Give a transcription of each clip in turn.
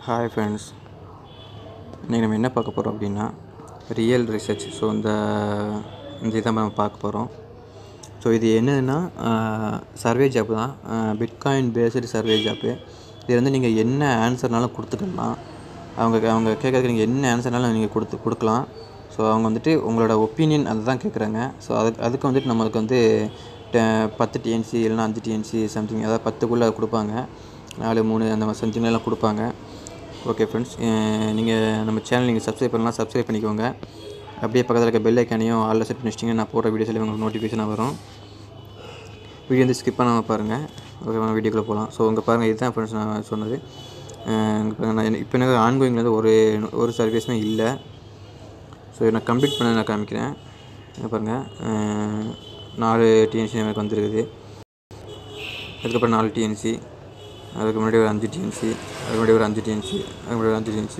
hi friends இன்றைக்கி நம்ம என்ன பார்க்க போகிறோம் அப்படின்னா ரியல் ரிசர்ச் ஸோ இந்த இந்த இதை நம்ம பார்க்க போகிறோம் ஸோ இது என்னதுன்னா சர்வே ஜாப் தான் பிட்காயின் பேஸ்டு சர்வே ஜாப்பு இது வந்து நீங்கள் என்ன ஆன்சர்னாலும் கொடுத்துக்கலாம் அவங்க அவங்க கேட்குறதுக்கு நீங்கள் என்ன ஆன்சர்னாலும் நீங்கள் கொடுத்து கொடுக்கலாம் ஸோ அவங்க வந்துட்டு உங்களோட ஒப்பீனியன் அதை தான் கேட்குறாங்க ஸோ அதுக்கு அதுக்கு வந்துட்டு நம்மளுக்கு வந்து டெ- பத்து டிஎன்சி இல்லைனா அஞ்சு டிஎன்சி சம்திங் அதாவது பத்துக்குள்ளே கொடுப்பாங்க நாலு மூணு அந்த மாதிரி சம்திங் எல்லாம் கொடுப்பாங்க ஓகே ஃப்ரெண்ட்ஸ் நீங்கள் நம்ம சேனல் நீங்கள் சப்ஸ்கிரைப் பண்ணலாம் சப்ஸ்கிரைப் பண்ணிக்கோங்க அப்படியே பக்கத்தில் இருக்க பெல் ஐக்கானையும் ஆல்ல செட் பண்ணிச்சிட்டிங்க நான் போடுற வீடியோஸில் உங்களுக்கு நோட்டிஃபிகேஷனாக வரும் வீடியோ வந்து ஸ்கிப் பண்ணாமல் பாருங்கள் ஓகே வாங்க வீடியோக்குள்ளே போகலாம் ஸோ உங்கள் பாருங்கள் இதுதான் ஃப்ரெண்ட்ஸ் நான் சொன்னது அஹ் இங்க பாருங்க நான் இப்போ எனக்கு ஆன்கோயிங்லேருந்து ஒரு ஒரு சர்வீஸுமே இல்லை ஸோ நான் கம்ப்ளீட் பண்ண நான் காமிக்கிறேன் இங்க பாருங்கள் அஹ் நாலு டிஎன்சி எனக்கு வந்திருக்குது அதுக்கப்புறம் நாலு டிஎன்சி அதுக்கு முன்னாடி ஒரு அஞ்சு டிஎன்சி அதுக்கு முன்னாடி ஒரு அஞ்சு டிஎன்சி அதுக்கு முன்னாடி ஒரு அஞ்சு டிஎன்சி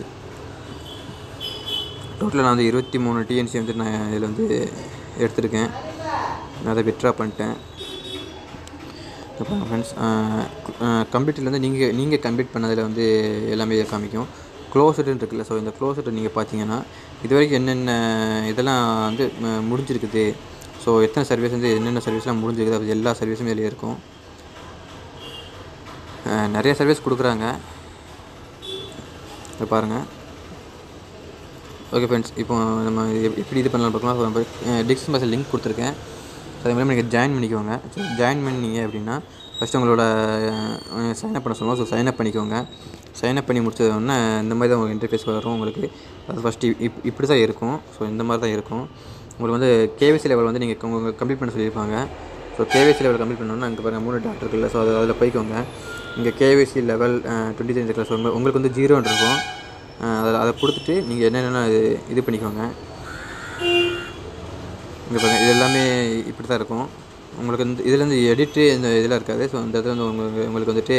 டோட்டலாக நான் வந்து இருபத்தி மூணு டிஎன்சி வந்து நான் இதில் வந்து எடுத்திருக்கேன் நான் அதை விட்ரா பண்ணிட்டேன் அப்புறம் ஃப்ரெண்ட்ஸ் கம்ப்ளீட்டில் வந்து நீங்கள் நீங்கள் கம்ப்ளீட் பண்ணதில் வந்து எல்லாமே இதை காமிக்கும் க்ளோஸ்டுன்னு இருக்குல்ல ஸோ இந்த க்ளோஸ்டு நீங்கள் பார்த்தீங்கன்னா இது வரைக்கும் என்னென்ன இதெல்லாம் வந்து ம- முடிஞ்சிருக்குது ஸோ எத்தனை சர்வீஸ் வந்து என்னென்ன சர்வீஸ்லாம் முடிஞ்சிருக்குது அது எல்லா சர்வீஸும் இதில் இருக்கும் அஹ் நிறைய சர்வீஸ் கொடுக்குறாங்க இதை பாருங்கள் ஓகே ஃப்ரெண்ட்ஸ் இப்போ நம்ம இது எப்- எப்படி இது பண்ணலாம் பார்க்கலாம் ஸோ நம்ம டிஸ்கிரிப்ஷன் பாக்ஸில் லிங்க் கொடுத்துருக்கேன் ஸோ அதே மாதிரி நீங்கள் ஜாயின் பண்ணிக்கோங்க ஸோ ஜாயின் பண்ணீங்க அப்படின்னா ஃபஸ்ட்டு உங்களோட சைன்அப் பண்ண சொல்லுவோம் ஸோ சைன்அப் பண்ணிக்கோங்க சைன்அப் பண்ணி முடிச்சதுன்னா இந்த மாதிரி தான் உங்களுக்கு இன்டர்ஃபேஸ் வரும் உங்களுக்கு அது ஃபஸ்ட்டு இப் இப்படி தான் இருக்கும் ஸோ இந்த மாதிரி தான் இருக்கும் உங்களுக்கு வந்து கேவிசி லெவல் வந்து நீங்கள் உங்கள் கம்ப்ளீட் பண்ண சொல்லியிருப்பாங்க ஸோ கேவிசி லெவல் கம்ப்ளீட் பண்ணணும்னா இங்கே பாருங்கள் மூணு டாக்டர் இருக்குல்ல ஸோ அது அதில் போய்க்கோங்க இங்கே கேவிசி லெவல் டுவெண்ட்டி த்ரீ இருக்குல்ல ஸோ உங்க- உங்களுக்கு வந்து ஜீரோன்னு இருக்கும் அதில் அதை கொடுத்துட்டு நீங்கள் என்னென்ன இது இது பண்ணிக்கோங்க இங்கே பாருங்க இது எல்லாமே இப்படி தான் இருக்கும் உங்களுக்கு வந்து இதில் வந்து எடிட்டு இந்த இதெல்லாம் இருக்காது ஸோ இந்த இடத்துல வந்து உங்களுக்கு உங்களுக்கு வந்துட்டு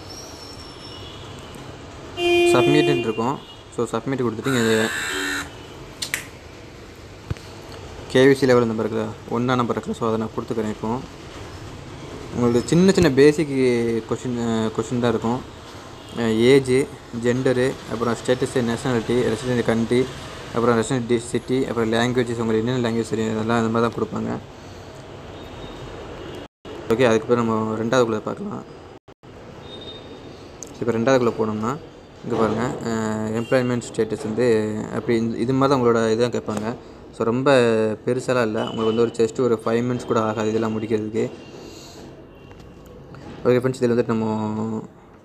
சப்மிட்னு இருக்கும் ஸோ சப்மிட் கொடுத்துட்டு இங்கே கேவிசி லெவல் நம்பர் இருக்குல்ல ஒன்றா நம்பர் இருக்குல்ல ஸோ அதை நான் கொடுத்துக்கிறேன் இப்போ உங்களுக்கு சின்ன சின்ன பேசிக் கொஷின் கொஷின் தான் இருக்கும் ஏஜு ஜெண்டரு அப்புறம் ஸ்டேட்டஸு நேஷனாலிட்டி ரெசிடென்ட் கண்ட்ரி அப்புறம் ரெசிடென்ட் சிட்டி அப்புறம் லாங்குவேஜஸ் உங்களுக்கு என்னென்ன லாங்குவேஜ் தெரியும் அதெல்லாம் அந்த மாதிரி தான் கொடுப்பாங்க ஓகே அதுக்கப்புறம் நம்ம ரெண்டாவதுக்குள்ளே பார்க்கலாம் இப்போ ரெண்டாவதுக்குள்ளே போனோம்னா இங்கே பாருங்கள் எம்ப்ளாய்மெண்ட் ஸ்டேட்டஸ் வந்து அப்படி இந்த இது மாதிரி தான் உங்களோட இதான் கேட்பாங்க ஸோ ரொம்ப பெருசாலாம் இல்லை உங்களுக்கு வந்து ஒரு ஜஸ்ட் ஒரு ஃபைவ் மினிட்ஸ் கூட ஆகாது இதெல்லாம் முடிக்கிறதுக்கு ஓகே ஃப்ரெண்ட்ஸ் இதில் வந்துட்டு நம்ம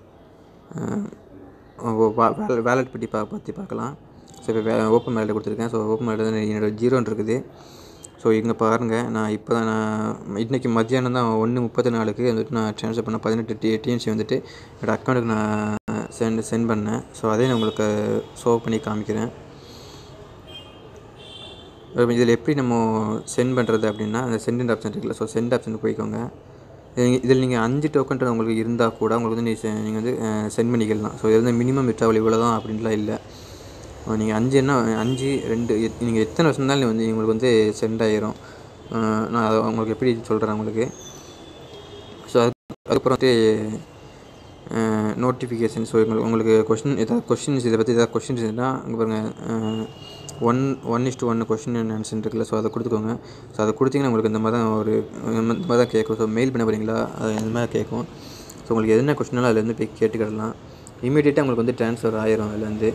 வேலட் பற்றி பா பற்றி பார்க்கலாம் ஸோ இப்போ ஓப்பன் வேலட் கொடுத்துருக்கேன் ஸோ ஓப்பன் வேலட் வந்து என்னோட ஜீரோன்னு இருக்குது ஸோ இங்கே பாருங்கள் நான் இப்போ தான் நான் இன்றைக்கி மத்தியானம் தான் ஒன்று முப்பத்தி நாலுக்கு வந்துட்டு நான் ட்ரான்ஸ்ஃபர் பண்ண பதினெட்டு டி டிஎன்சி வந்துட்டு என்னோடய அக்கௌண்ட்டுக்கு நான் சென்ட் சென்ட் பண்ணேன் ஸோ அதே நான் உங்களுக்கு ஷோ பண்ணி காமிக்கிறேன் இதில் எப்படி நம்ம சென்ட் பண்ணுறது அப்படின்னா அந்த சென்ட் ஆப்ஷன் இருக்குல்ல ஸோ சென்ட் ஆப்ஷன் போய்க்கோங்க இதில் நீங்கள் அஞ்சு டோக்கன் உங்களுக்கு இருந்தால் கூட உங்களுக்கு வந்து நீ நீங்கள் வந்து சென்ட் பண்ணிக்கலாம் ஸோ இது வந்து மினிமம் விட்ராவல் இவ்வளோ தான் அப்படின்லாம் இல்லை நீங்கள் அஞ்சு என்ன அஞ்சு ரெண்டு நீங்கள் எத்தனை வருஷம் இருந்தாலும் வந்து உங்களுக்கு வந்து சென்ட் ஆயிரும் அஹ் நான் அதை உங்களுக்கு எப்படி சொல்கிறேன் உங்களுக்கு ஸோ அது அதுக்கப்புறம் வந்து நோட்டிஃபிகேஷன் ஸோ உங்களுக்கு உங்களுக்கு கொஷின் ஏதாவது கொஷின்ஸ் இதை பற்றி ஏதாவது கொஷின்ஸ் இருந்தால் அங்கே பாருங்கள் one one is to one question answer இருக்குல்ல ஸோ அதை கொடுத்துக்கோங்க ஸோ அதை கொடுத்தீங்கன்னா உங்களுக்கு இந்த மாதிரி தான் ஒரு இந்த மாதிரி தான் கேட்கும் ஸோ மெயில் பண்ண போகிறீங்களா அது இந்த மாதிரி கேட்கும் ஸோ உங்களுக்கு என்ன கொஷினாலும் அதுலேருந்து போய் கேட்டுக்கிடலாம் இமீடியட்டாக உங்களுக்கு வந்து ட்ரான்ஸ்ஃபர் ஆயிரும் அதுலேருந்து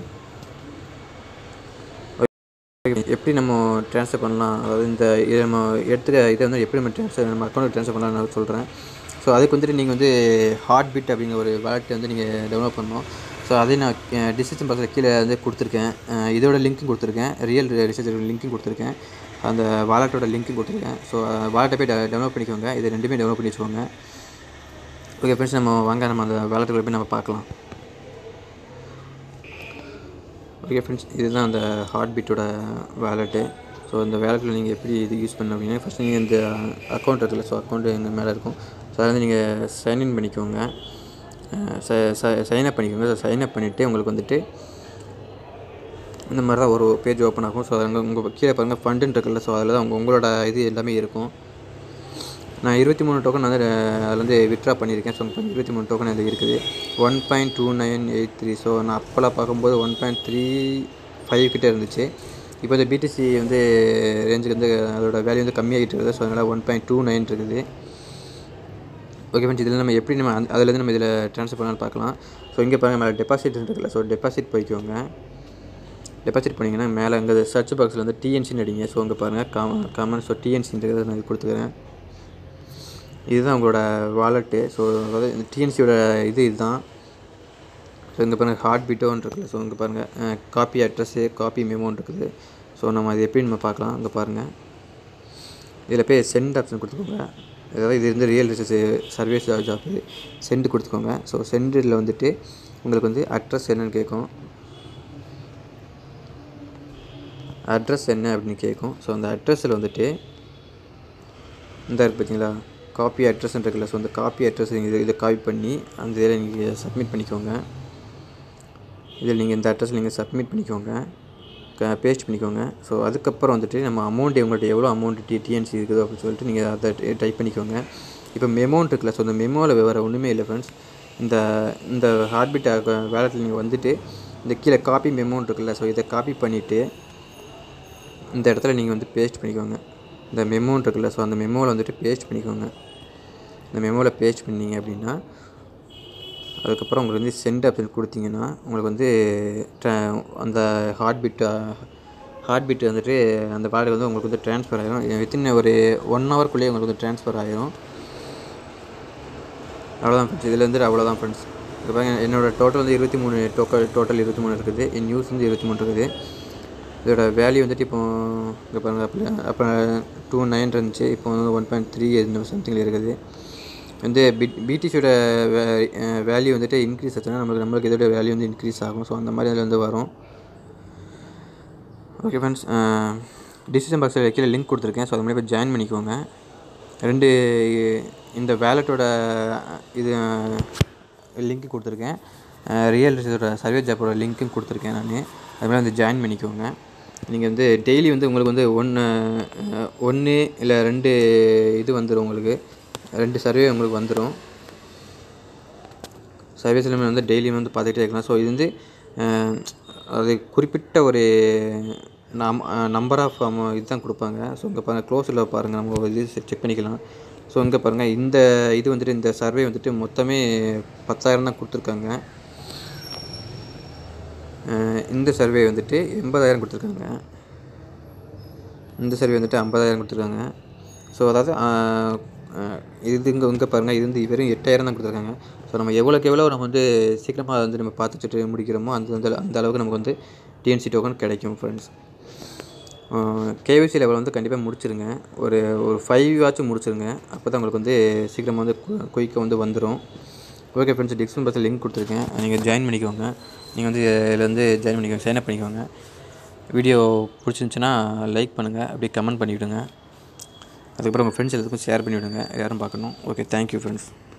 எப்படி நம்ம ட்ரான்ஸ்ஃபர் பண்ணலாம் அதாவது இந்த இதை நம்ம எடுத்துகிற இதை வந்து எப்படி நம்ம ட்ரான்ஸ்ஃபர் நம்ம அக்கௌண்ட்டுக்கு ட்ரான்ஸ்ஃபர் பண்ணலாம் நான் சொல்கிறேன் ஸோ அதுக்கு வந்துட்டு நீங்கள் வந்து ஹார்ட் பீட் அப்படிங்கிற ஒரு வேலெட்டை வந்து நீங்கள் டெவலப் பண்ணணும் ஸோ அதை நான் டிஸ்கிரிப்ஷன் பாக்ஸில் கீழே வந்து கொடுத்துருக்கேன் அஹ் இதோட லிங்க்கும் கொடுத்துருக்கேன் ரியல் ரிசர்ச் லிங்க்கும் கொடுத்துருக்கேன் அந்த வாலெட்டோட லிங்க்கும் கொடுத்துருக்கேன் ஸோ வாலெட்டை போய் டெவலப் பண்ணிக்கோங்க இது ரெண்டுமே டெவலப் பண்ணி வச்சுக்கோங்க ஓகே ஃப்ரெண்ட்ஸ் நம்ம வாங்க நம்ம அந்த வேலெட்டுக்குள்ள போய் நம்ம பார்க்கலாம் ஓகே ஃப்ரெண்ட்ஸ் இதுதான் அந்த ஹார்ட் பீட்டோட வேலெட்டு ஸோ இந்த வேலெட்டில் நீங்கள் எப்படி இது யூஸ் பண்ண அப்படின்னா ஃபஸ்ட்டு நீங்கள் இந்த அக்கௌண்ட் இருக்குல்ல ஸோ அக்கௌண்ட்டு எங்கள் மேலே இருக்கும் ஸோ அதை வந்து நீங்கள் சைன்இன் பண்ணிக்கோங்க சைன்அப் பண்ணிக்கோங்க ஸோ சைன்அப் பண்ணிவிட்டு உங்களுக்கு வந்துட்டு இந்த மாதிரி தான் ஒரு பேஜ் ஓப்பன் ஆகும் ஸோ அங்கே உங்கள் கீழே பாருங்கள் ஃபண்டுன்னு இருக்குல்ல ஸோ அதில் தான் உங்கள் உங்களோட இது எல்லாமே இருக்கும் நான் இருபத்தி மூணு டோக்கன் வந்து அஹ், அதில் வந்து வித்ட்ரா பண்ணியிருக்கேன் ஸோ இப்போ இருபத்தி மூணு டோக்கன் அதில் இருக்குது one point two nine eight three so நான் அப்போல்லாம் பார்க்கும்போது ஒன் பாயிண்ட் த்ரீ ஃபைவ் கிட்டே இருந்துச்சு இப்போ இந்த பிடிசி வந்து ரேஞ்சுக்கு வந்து அதோட வேல்யூ வந்து கம்மியாகிட்டு இருக்குது ஸோ அதனால் ஒன் பாயிண்ட் டூ நைன் இருக்குது ஓகே ஃப்ரெண்ட்ஸ் இதில் நம்ம எப்படி நம்ம அந்த- அதுலேருந்து நம்ம இதில் ட்ரான்ஸ்ஃபர் பண்ணலாம்னு பார்க்கலாம் ஸோ இங்கே பாருங்கள் மேலே டெபாசிட் இருக்குல்ல ஸோ டெபாசிட் போய்க்கோங்க டெபாசிட் பண்ணிங்கன்னா மேலே அங்கே சர்ச் பாக்ஸில் வந்து டிஎன்சின்னு அடிங்க ஸோ அங்கே பாருங்கள் காம காமன் ஸோ டிஎன்சின்றதை நான் இது கொடுத்துக்கிறேன் இதுதான் உங்களோட வாலெட்டு ஸோ அதாவது இந்த டிஎன்சியோட இது இதுதான் ஸோ இங்கே பாருங்கள் ஹார்ட் பீட்டோன்னு இருக்குல்ல ஸோ இங்கே பாருங்கள் காப்பி அட்ரஸ்ஸு காப்பி மெமோன்னு இருக்குது ஸோ நம்ம அது எப்படி நம்ம பார்க்கலாம் இங்கே பாருங்கள் இதில் போய் சென்ட் ஆப்ஷன் கொடுத்துக்கோங்க அதாவது இது வந்து real research service job send கொடுத்துக்கோங்க ஸோ சென்டில் வந்துட்டு உங்களுக்கு வந்து அட்ரஸ் என்னன்னு கேட்கும் அட்ரஸ் என்ன அப்படின்னு கேட்கும் ஸோ அந்த அட்ரஸில் வந்துட்டு இந்த இருக்கு பார்த்தீங்களா காப்பி அட்ரஸ் இருக்குல்ல ஸோ அந்த காப்பி அட்ரஸ் நீங்கள் இதை காப்பி பண்ணி அந்த இதில் நீங்கள் சப்மிட் பண்ணிக்கோங்க இதில் நீங்கள் இந்த அட்ரஸ் நீங்கள் சப்மிட் பண்ணிக்கோங்க பேஸ்ட் பண்ணிக்கோங்க ஸோ அதுக்கப்புறம் வந்துட்டு நம்ம அமௌண்ட் உங்கள்கிட்ட எவ்வளோ அமௌண்ட் டி டிஎன்சி இருக்குது அப்படின்னு சொல்லிட்டு நீங்கள் அதை டைப் பண்ணிக்கோங்க இப்போ மெமோன்ட் இருக்குல்ல ஸோ அந்த மெமோவில் வேறு ஒன்றுமே இல்லை ஃப்ரெண்ட்ஸ் இந்த இந்த ஹார்ட்பிட் வேலட்டில் நீங்கள் வந்துட்டு இந்த கீழே காப்பி மெமோன்ட் இருக்குல்ல ஸோ இதை காப்பி பண்ணிவிட்டு இந்த இடத்துல நீங்கள் வந்து பேஸ்ட் பண்ணிக்கோங்க இந்த மெமோன்ட் இருக்குல்ல ஸோ அந்த மெமோவில் வந்துட்டு பேஸ்ட் பண்ணிக்கோங்க இந்த மெமோவில் பேஸ்ட் பண்ணீங்க அப்படின்னா அதுக்கப்புறம் உங்களுக்கு வந்து சென்ட் ஆப்ஷன் கொடுத்தீங்கன்னா உங்களுக்கு வந்து tra- அந்த ஹார்ட் பீட் ஹார்ட் பீட் வந்துட்டு அந்த பாடி வந்து உங்களுக்கு வந்து ட்ரான்ஸ்ஃபர் ஆகிரும் வித்தின் ஒரு ஒன் ஹவர்க்குள்ளேயே உங்களுக்கு வந்து ட்ரான்ஸ்ஃபர் ஆகிரும் அவ்வளோதான் ஃப்ரெண்ட்ஸ் இதில் வந்து அவ்வளோதான் ஃப்ரெண்ட்ஸ் இப்போ பாருங்க என்னோடய டோட்டல் வந்து இருபத்தி மூணு டோக்கல் டோட்டல் இருபத்தி மூணு இருக்குது என் நியூஸ் வந்து இருபத்தி மூணு இருக்குது இதோட வேல்யூ வந்துட்டு இப்போ இங்கே பாருங்கள் அப்போ அப்போ டூ நைன் இருந்துச்சு இப்போ வந்து ஒன் பாயிண்ட் த்ரீ சம்திங்கில் இருக்குது வந்து பிட் பிடிசியோட வேல்யூ வந்துட்டு இன்க்ரீஸ் ஆச்சுன்னா நம்மளுக்கு நம்மளுக்கு இதோட வேல்யூ வந்து இன்க்ரீஸ் ஆகும் ஸோ அந்த மாதிரி அதில் வந்து வரும் ஓகே ஃப்ரெண்ட்ஸ் டிசிஷன் பாக்ஸில் கீழே லிங்க் கொடுத்துருக்கேன் ஸோ அது மாதிரி போய் ஜாயின் பண்ணிக்கோங்க ரெண்டு இந்த வேலட்டோட இது லிங்க் கொடுத்துருக்கேன் ரியல் ரிசர்ச்சோட சர்வே ஜாப்போட லிங்க்கும் கொடுத்துருக்கேன் நான் அது மாதிரி வந்து ஜாயின் பண்ணிக்கோங்க நீங்கள் வந்து டெய்லி வந்து உங்களுக்கு வந்து ஒன்று ஒன்று இல்லை ரெண்டு இது வந்துடும் உங்களுக்கு ரெண்டு சர்வே உங்களுக்கு வந்துடும் சர்வீஸ் எல்லாமே வந்து டெய்லியும் வந்து பார்த்துக்கிட்டே இருக்கலாம் ஸோ இது வந்து அஹ், அது குறிப்பிட்ட ஒரு நம் நம்பர் ஆஃப் இதுதான் கொடுப்பாங்க ஸோ இங்கே பாருங்கள் க்ளோஸில் பாருங்கள் நம்ம இது செக் பண்ணிக்கலாம் ஸோ இங்கே பாருங்கள் இந்த இது வந்துட்டு இந்த சர்வே வந்துட்டு மொத்தமே பத்தாயிரம் தான் கொடுத்துருக்காங்க அஹ், இந்த சர்வே வந்துட்டு எண்பதாயிரம் கொடுத்துருக்காங்க இந்த சர்வே வந்துட்டு ஐம்பதாயிரம் கொடுத்துருக்காங்க ஸோ அதாவது ஆஹ், ஆஹ், இது இங்கே இங்கே பாருங்கள் இது வந்து வெறும் எட்டாயிரம் தான் கொடுத்துருக்காங்க ஸோ நம்ம எவ்வளோக்கு எவ்வளோ நம்ம வந்து சீக்கிரமாக அதை வந்து நம்ம பார்த்து வச்சுட்டு முடிக்கிறோமோ அந்த அந்த அந்த அளவுக்கு நமக்கு வந்து டிஎன்சி டோக்கன் கிடைக்கும் ஃப்ரெண்ட்ஸ் கேவிசி லெவல் வந்து கண்டிப்பாக முடிச்சிருங்க ஒரு ஒரு ஃபைவ் ஆச்சும் முடிச்சிருங்க அப்போ தான் உங்களுக்கு வந்து சீக்கிரமாக வந்து குயிக்காக வந்து வந்துடும் ஓகே ஃப்ரெண்ட்ஸ் டிஸ்கிரிப்ஷன் பாக்ஸில் லிங்க் கொடுத்துருக்கேன் நீங்கள் ஜாயின் பண்ணிக்கோங்க நீங்கள் வந்து இதில் வந்து ஜாயின் பண்ணிக்கோங்க சைன் அப் பண்ணிக்கோங்க வீடியோ பிடிச்சிருந்துச்சுன்னா லைக் பண்ணுங்கள் அப்படியே கமெண்ட் பண்ணிவிடுங்க அதுக்கப்புறம் உங்கள் ஃப்ரெண்ட்ஸ் எல்லாத்துக்கும் ஷேர் பண்ணிவிடுங்க யாரும் பார்க்கணும் ஓகே தேங்க்யூ ஃப்ரெண்ட்ஸ்